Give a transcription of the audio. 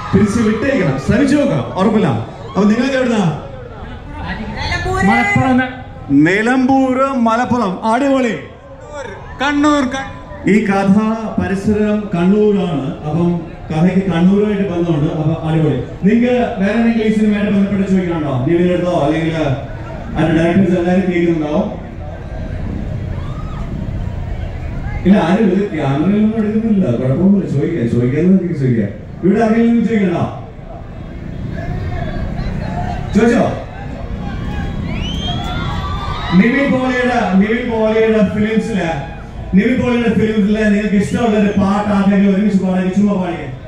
തിരിച്ച് വിട്ടേക്കണം ശ്രമിച്ചു നോക്കാം ഉറപ്പില്ല അപ്പൊ നിങ്ങൾക്ക് എവിടുന്നാ മലപ്പുറം നിലമ്പൂര് മലപ്പുറം അടിപൊളി കണ്ണൂർ ഈ കഥ പരിസരം കണ്ണൂരാണ് അപ്പം കഥയ്ക്ക് കണ്ണൂരുമായിട്ട് ബന്ധമുണ്ട് അപ്പൊ അടിപൊളി നിങ്ങൾക്ക് വേറെ എന്തെങ്കിലും ഈ സിനിമയായിട്ട് ബന്ധപ്പെട്ട് ചോദിക്കാനുണ്ടോ നിവിനെടുത്തോ അല്ലെങ്കിൽ അതിന്റെ ഡയറക്ടേഴ്സ് എല്ലാവരും കേൾക്കുന്നുണ്ടാവും ഇല്ല ആരും ഇത് ക്യാമറയിലൊന്നും എടുക്കുന്നില്ല കുഴപ്പമൊന്നുമില്ല ചോദിക്കാം ചോദിക്കാന്ന് ചോദിക്കാം ഇവിടെ ആരെങ്കിലും ചോദിക്കണ്ടോ ചോദിച്ചോ നിവിൻ പോളിയുടെ നിവിൻ പോളിയുടെ ഫിലിംസില് നിവിൻ പോളിയുടെ ഫിലിംസില് നിങ്ങൾക്ക് ഇഷ്ടമുള്ള ഒരു പാട്ട് ആരെങ്കിലും ഒരുമിച്ച് പാടാൻ ചുമ്മാ പാടിയേ